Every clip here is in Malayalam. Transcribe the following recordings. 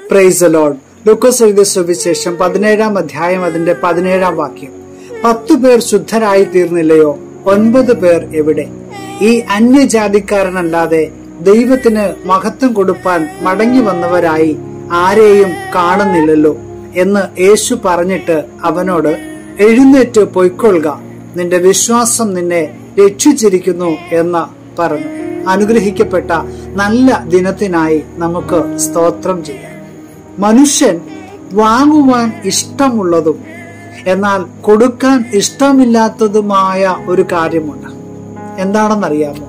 പ്രൈസ് ലോഡ് ലൂക്കോസ് എഴുതിയ സുവിശേഷം പതിനേഴാം അധ്യായം അതിന്റെ പതിനേഴാം വാക്യം പത്തു പേർ ശുദ്ധരായി തീർന്നില്ലയോ ഒൻപത് പേർ എവിടെ ഈ അന്യജാതിക്കാരനല്ലാതെ ദൈവത്തിന് മഹത്വം കൊടുപ്പാൻ മടങ്ങി വന്നവരായി ആരെയും കാണുന്നില്ലല്ലോ എന്ന് യേശു പറഞ്ഞിട്ട് അവനോട് എഴുന്നേറ്റ് പൊയ്ക്കൊള്ളുക നിന്റെ വിശ്വാസം നിന്നെ രക്ഷിച്ചിരിക്കുന്നു എന്ന് പറഞ്ഞു അനുഗ്രഹിക്കപ്പെട്ട നല്ല ദിനത്തിനായി നമുക്ക് സ്തോത്രം ചെയ്യാം മനുഷ്യൻ വാങ്ങുവാൻ ഇഷ്ടമുള്ളതും എന്നാൽ കൊടുക്കാൻ ഇഷ്ടമില്ലാത്തതുമായ ഒരു കാര്യമുണ്ട് എന്താണെന്നറിയാമോ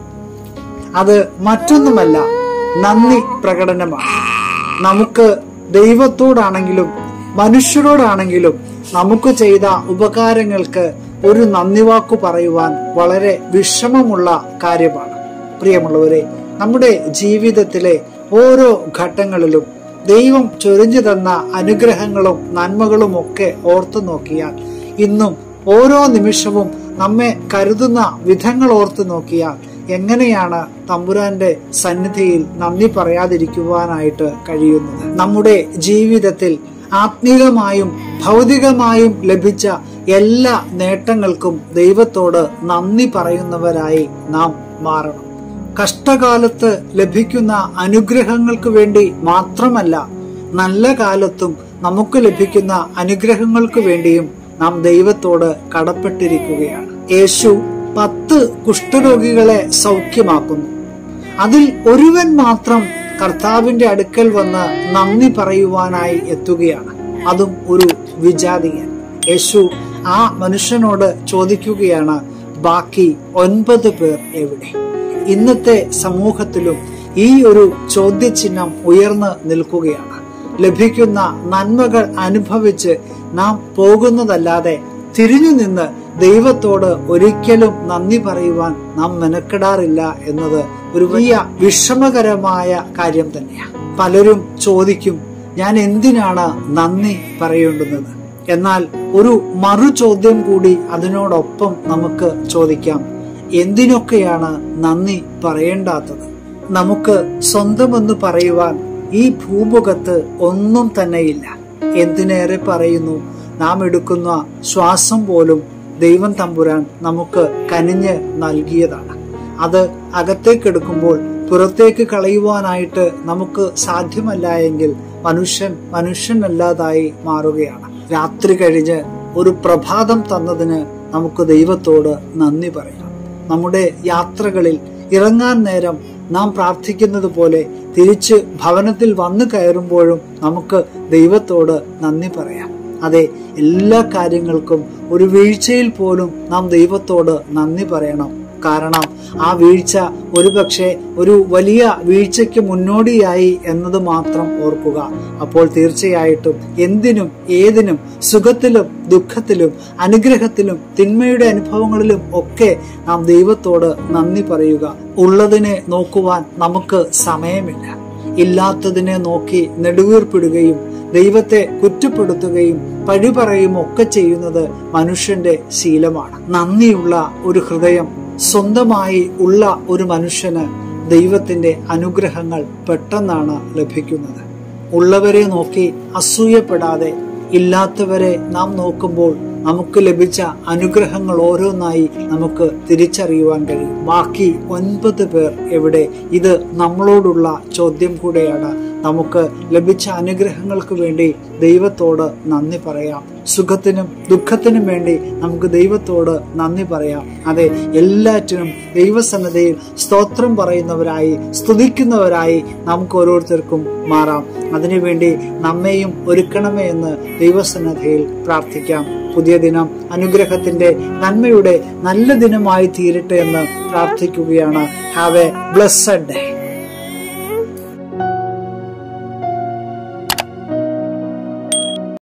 അത് മറ്റൊന്നുമല്ല നന്ദി പ്രകടനമാണ് നമുക്ക് ദൈവത്തോടാണെങ്കിലും മനുഷ്യരോടാണെങ്കിലും നമുക്ക് ചെയ്ത ഉപകാരങ്ങൾക്ക് ഒരു നന്ദി വാക്കു പറയുവാൻ വളരെ വിഷമമുള്ള കാര്യമാണ് പ്രിയമുള്ളവരെ നമ്മുടെ ജീവിതത്തിലെ ഓരോ ഘട്ടങ്ങളിലും ദൈവം ചൊരിഞ്ഞു തന്ന അനുഗ്രഹങ്ങളും നന്മകളും ഒക്കെ ഓർത്തു നോക്കിയാൽ ഇന്നും ഓരോ നിമിഷവും നമ്മെ കരുതുന്ന വിധങ്ങൾ ഓർത്തു നോക്കിയാൽ എങ്ങനെയാണ് തമ്പുരാന്റെ സന്നിധിയിൽ നന്ദി പറയാതിരിക്കുവാനായിട്ട് കഴിയുന്നത് നമ്മുടെ ജീവിതത്തിൽ ആത്മീകമായും ഭൗതികമായും ലഭിച്ച എല്ലാ നേട്ടങ്ങൾക്കും ദൈവത്തോട് നന്ദി പറയുന്നവരായി നാം മാറണം കഷ്ടകാലത്ത് ലഭിക്കുന്ന അനുഗ്രഹങ്ങൾക്ക് വേണ്ടി മാത്രമല്ല നല്ല കാലത്തും നമുക്ക് ലഭിക്കുന്ന അനുഗ്രഹങ്ങൾക്ക് വേണ്ടിയും നാം ദൈവത്തോട് കടപ്പെട്ടിരിക്കുകയാണ് യേശു പത്ത് കുഷ്ഠരോഗികളെ സൗഖ്യമാക്കുന്നു അതിൽ ഒരുവൻ മാത്രം കർത്താവിന്റെ അടുക്കൽ വന്ന് നന്ദി പറയുവാനായി എത്തുകയാണ് അതും ഒരു വിജാതിയൻ യേശു ആ മനുഷ്യനോട് ചോദിക്കുകയാണ് ബാക്കി ഒൻപത് പേർ എവിടെ ഇന്നത്തെ സമൂഹത്തിലും ഈ ഒരു ചോദ്യചിഹ്നം ഉയർന്നു നിൽക്കുകയാണ് ലഭിക്കുന്ന നന്മകൾ അനുഭവിച്ച് നാം പോകുന്നതല്ലാതെ തിരിഞ്ഞു നിന്ന് ദൈവത്തോട് ഒരിക്കലും നന്ദി പറയുവാൻ നാം മെനക്കെടാറില്ല എന്നത് ഒരു വലിയ വിഷമകരമായ കാര്യം തന്നെയാണ് പലരും ചോദിക്കും ഞാൻ എന്തിനാണ് നന്ദി പറയേണ്ടുന്നത് എന്നാൽ ഒരു മറു ചോദ്യം കൂടി അതിനോടൊപ്പം നമുക്ക് ചോദിക്കാം എന്തിനൊക്കെയാണ് നന്ദി പറയേണ്ടാത്തത് നമുക്ക് സ്വന്തമെന്ന് പറയുവാൻ ഈ ഭൂമുഖത്ത് ഒന്നും തന്നെയില്ല എന്തിനേറെ പറയുന്നു നാം എടുക്കുന്ന ശ്വാസം പോലും ദൈവം തമ്പുരാൻ നമുക്ക് കനിഞ്ഞ് നൽകിയതാണ് അത് അകത്തേക്ക് എടുക്കുമ്പോൾ പുറത്തേക്ക് കളയുവാനായിട്ട് നമുക്ക് സാധ്യമല്ല എങ്കിൽ മനുഷ്യൻ മനുഷ്യനല്ലാതായി മാറുകയാണ് രാത്രി കഴിഞ്ഞ് ഒരു പ്രഭാതം തന്നതിന് നമുക്ക് ദൈവത്തോട് നന്ദി പറയാം നമ്മുടെ യാത്രകളിൽ ഇറങ്ങാൻ നേരം നാം പ്രാർത്ഥിക്കുന്നത് പോലെ തിരിച്ച് ഭവനത്തിൽ വന്നു കയറുമ്പോഴും നമുക്ക് ദൈവത്തോട് നന്ദി പറയാം അതെ എല്ലാ കാര്യങ്ങൾക്കും ഒരു വീഴ്ചയിൽ പോലും നാം ദൈവത്തോട് നന്ദി പറയണം കാരണം ആ വീഴ്ച ഒരുപക്ഷെ ഒരു വലിയ വീഴ്ചയ്ക്ക് മുന്നോടിയായി എന്നത് മാത്രം ഓർക്കുക അപ്പോൾ തീർച്ചയായിട്ടും എന്തിനും ഏതിനും സുഖത്തിലും ദുഃഖത്തിലും അനുഗ്രഹത്തിലും തിന്മയുടെ അനുഭവങ്ങളിലും ഒക്കെ നാം ദൈവത്തോട് നന്ദി പറയുക ഉള്ളതിനെ നോക്കുവാൻ നമുക്ക് സമയമില്ല ഇല്ലാത്തതിനെ നോക്കി നെടുവീർപ്പിടുകയും ദൈവത്തെ കുറ്റപ്പെടുത്തുകയും പഴി പറയുകയും ഒക്കെ ചെയ്യുന്നത് മനുഷ്യന്റെ ശീലമാണ് നന്ദിയുള്ള ഒരു ഹൃദയം സ്വന്തമായി ഉള്ള ഒരു മനുഷ്യന് ദൈവത്തിന്റെ അനുഗ്രഹങ്ങൾ പെട്ടെന്നാണ് ലഭിക്കുന്നത് ഉള്ളവരെ നോക്കി അസൂയപ്പെടാതെ ഇല്ലാത്തവരെ നാം നോക്കുമ്പോൾ നമുക്ക് ലഭിച്ച അനുഗ്രഹങ്ങൾ ഓരോന്നായി നമുക്ക് തിരിച്ചറിയുവാൻ കഴിയും ബാക്കി ഒൻപത് പേർ എവിടെ ഇത് നമ്മളോടുള്ള ചോദ്യം കൂടെയാണ് നമുക്ക് ലഭിച്ച അനുഗ്രഹങ്ങൾക്ക് വേണ്ടി ദൈവത്തോട് നന്ദി പറയാം സുഖത്തിനും ദുഃഖത്തിനും വേണ്ടി നമുക്ക് ദൈവത്തോട് നന്ദി പറയാം അതെ എല്ലാറ്റിനും ദൈവസന്നതയിൽ സ്തോത്രം പറയുന്നവരായി സ്തുതിക്കുന്നവരായി നമുക്ക് ഓരോരുത്തർക്കും മാറാം അതിനുവേണ്ടി നമ്മെയും ഒരുക്കണമേ എന്ന് ദൈവസന്നദ്ധയിൽ പ്രാർത്ഥിക്കാം പുതിയ ദിനം അനുഗ്രഹത്തിന്റെ നന്മയുടെ നല്ല ദിനമായി തീരട്ടെ എന്ന് പ്രാർത്ഥിക്കുകയാണ് ഹാവ് എ ബ്ലസ്സഡ് ഡേ